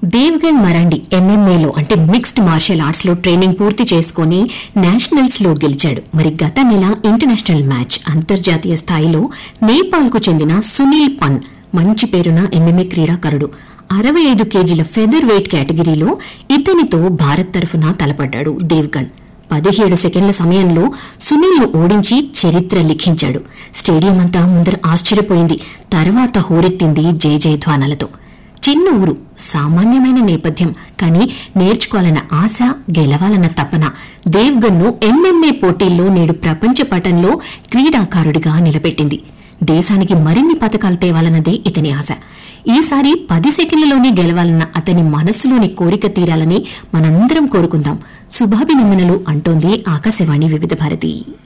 దేవ్గణ్ మరాండి ఎంఎంఏలో అంటే mixed martial arts లో ట్రైనింగ్ పూర్తి చేసుకుని నేషనల్స్ లో గెలిచాడు మరి గత నెల ఇంటర్నేషనల్ మ్యాచ్ అంతర్జాతీయ స్థాయిలో నేపాల్ కు చెందిన సునీల్ పన్ మంచి పేరున ఎంఎంఏ క్రీడాకారుడు అరవై ఐదు కేజీల ఫెదర్ వెయిట్ కేటగిరీలో ఇతనితో భారత్ తరఫున తలపడ్డాడు దేవ్గణ్ పదిహేడు సెకండ్ల సమయంలో సునీల్ ను ఓడించి చరిత్ర లిఖించాడు స్టేడియం అంతా ముందర ఆశ్చర్యపోయింది తర్వాత హోరెత్తింది జయ జయధ్వానాలతో చిన్న ఊరు సామాన్యమైన నేపథ్యం కానీ నేర్చుకోవాలన్న ఆశ గెలవాలన్న తపన దేవ్గన్ను ఎంఎంఏ పోటీల్లో నేడు ప్రపంచ పటంలో క్రీడాకారుడిగా నిలబెట్టింది దేశానికి మరిన్ని పథకాలు తేవాలన్నదే ఇతని ఆశ ఈసారి పది సెకండ్లలోనే గెలవాలన్న అతని మనస్సులోని కోరిక తీరాలని మనందరం కోరుకుందాం శుభాభినందనలు అంటోంది ఆకాశవాణి వివిధ భారతి